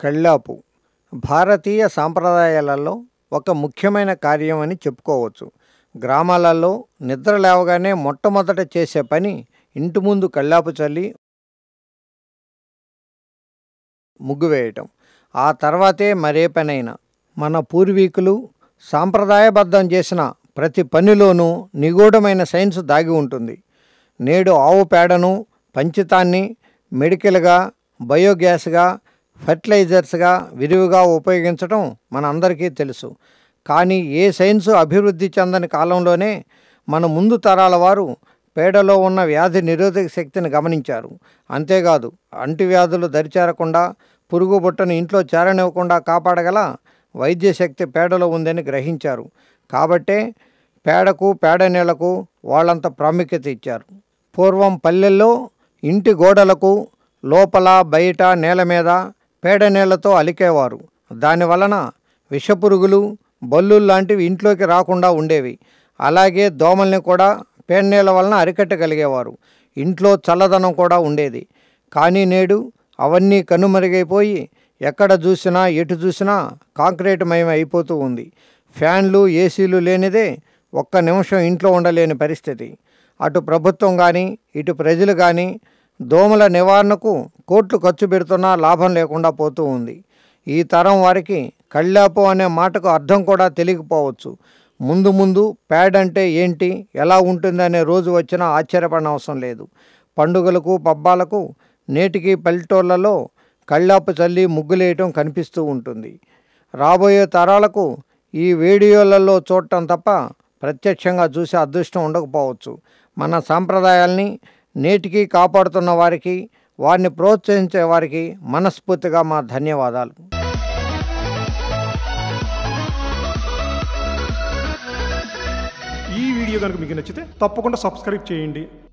కళ్ళాపు భారతీయ సాంప్రదాయాలలో ఒక ముఖ్యమైన కార్యం అని చెప్పుకోవచ్చు గ్రామాలలో నిద్ర లేవగానే మొట్టమొదట చేసే పని ఇంటి ముందు కళ్ళాపు చల్లి ముగ్గు వేయటం ఆ తర్వాతే మరే పనైనా మన పూర్వీకులు సాంప్రదాయబద్ధం చేసిన ప్రతి పనిలోనూ నిగూఢమైన సైన్స్ దాగి ఉంటుంది నేడు ఆవు పేడను పంచితాన్ని మెడికల్గా బయోగ్యాస్గా ఫర్టిలైజర్స్గా విరివిగా ఉపయోగించడం మన అందరికీ తెలుసు కానీ ఏ సైన్సు అభివృద్ధి చెందని కాలంలోనే మన ముందు తరాల వారు పేడలో ఉన్న వ్యాధి నిరోధక శక్తిని గమనించారు అంతేకాదు అంటువ్యాధులు దరిచేరకుండా పురుగు బుట్టను ఇంట్లో చేరనివ్వకుండా కాపాడగల వైద్య శక్తి పేడలో ఉందని గ్రహించారు కాబట్టే పేడకు పేడ నీళ్లకు వాళ్ళంత ప్రాముఖ్యత ఇచ్చారు పూర్వం పల్లెల్లో ఇంటి గోడలకు లోపల బయట నేల మీద పేడ నీళ్లతో అలికేవారు దానివలన విషపురుగులు బల్లులు లాంటివి ఇంట్లోకి రాకుండా ఉండేవి అలాగే దోమల్ని కూడా పేడ నీళ్ళ వలన అరికట్టగలిగేవారు ఇంట్లో చల్లదనం కూడా ఉండేది కానీ నేడు అవన్నీ కనుమరుగైపోయి ఎక్కడ చూసినా ఎటు చూసినా కాంక్రీట్ మయం అయిపోతూ ఉంది ఫ్యాన్లు ఏసీలు లేనిదే ఒక్క నిమిషం ఇంట్లో ఉండలేని పరిస్థితి అటు ప్రభుత్వం కానీ ఇటు ప్రజలు కానీ దోమల నివారణకు కోట్లు ఖర్చు పెడుతున్నా లాభం లేకుండా పోతూ ఉంది ఈ తరం వారికి కళ్ళాపు అనే మాటకు అర్థం కూడా తెలియకపోవచ్చు ముందు ముందు ప్యాడ్ అంటే ఏంటి ఎలా ఉంటుందనే రోజు వచ్చినా ఆశ్చర్యపడనవసరం లేదు పండుగలకు పబ్బాలకు నేటికి పల్లెటూళ్ళలో కళ్ళాపు చల్లి ముగ్గులేయటం కనిపిస్తూ ఉంటుంది రాబోయే తరాలకు ఈ వీడియోలలో చూడటం తప్ప ప్రత్యక్షంగా చూసే అదృష్టం ఉండకపోవచ్చు మన సాంప్రదాయాల్ని నేటికి కాపాడుతున్న వారికి వారిని ప్రోత్సహించే వారికి మనస్ఫూర్తిగా మా ధన్యవాదాలు ఈ వీడియో కనుక మీకు నచ్చితే తప్పకుండా సబ్స్క్రైబ్ చేయండి